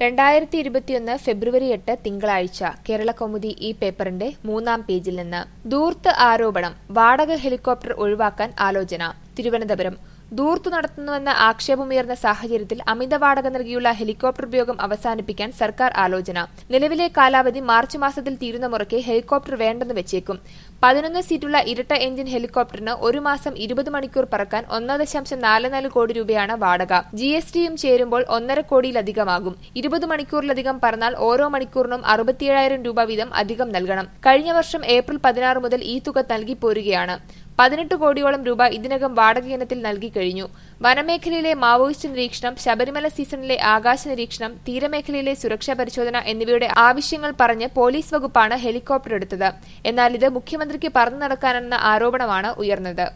രണ്ടായിരത്തി ഇരുപത്തിയൊന്ന് ഫെബ്രുവരി എട്ട് തിങ്കളാഴ്ച കേരള കൗമുദി ഈ പേപ്പറിന്റെ മൂന്നാം പേജിൽ നിന്ന് ദൂർത്ത് ആരോപണം വാടക ഹെലികോപ്റ്റർ ഒഴിവാക്കാൻ ആലോചന തിരുവനന്തപുരം ദൂർത്തു നടത്തുന്നുവെന്ന ആക്ഷേപമുയർന്ന സാഹചര്യത്തിൽ അമിത വാടക നൽകിയുള്ള ഹെലികോപ്റ്റർ ഉപയോഗം അവസാനിപ്പിക്കാൻ സർക്കാർ ആലോചന നിലവിലെ കാലാവധി മാർച്ച് മാസത്തിൽ തീരുന്ന മുറയ്ക്ക് ഹെലികോപ്റ്റർ വേണ്ടെന്ന് വെച്ചേക്കും പതിനൊന്ന് സീറ്റുള്ള ഇരട്ട എഞ്ചിൻ ഹെലികോപ്റ്ററിന് ഒരു മാസം ഇരുപത് മണിക്കൂർ പറക്കാൻ ഒന്ന് ദശാംശം നാല് നാല് കോടി രൂപയാണ് വാടക ജി എസ് ടിയും ചേരുമ്പോൾ ഒന്നര കോടിയിലധികമാകും ഇരുപത് മണിക്കൂറിലധികം പറന്നാൽ ഓരോ മണിക്കൂറിനും അറുപത്തിയേഴായിരം രൂപ വീതം അധികം നൽകണം കഴിഞ്ഞ വർഷം ഏപ്രിൽ പതിനാറ് മുതൽ ഈ തുക നൽകി പോരുകയാണ് പതിനെട്ട് കോടിയോളം രൂപ ഇതിനകം വാടക ഇനത്തിൽ നൽകി കഴിഞ്ഞു വനമേഖലയിലെ മാവോയിസ്റ്റ് നിരീക്ഷണം ശബരിമല സീസണിലെ ആകാശ നിരീക്ഷണം തീരമേഖലയിലെ സുരക്ഷാ പരിശോധന എന്നിവയുടെ ആവശ്യങ്ങൾ പറഞ്ഞ് പോലീസ് വകുപ്പാണ് ഹെലികോപ്റ്റർ എടുത്തത് എന്നാൽ ഇത് മുഖ്യമന്ത്രിക്ക് പറന്നു നടക്കാനെന്ന ആരോപണമാണ് ഉയർന്നത്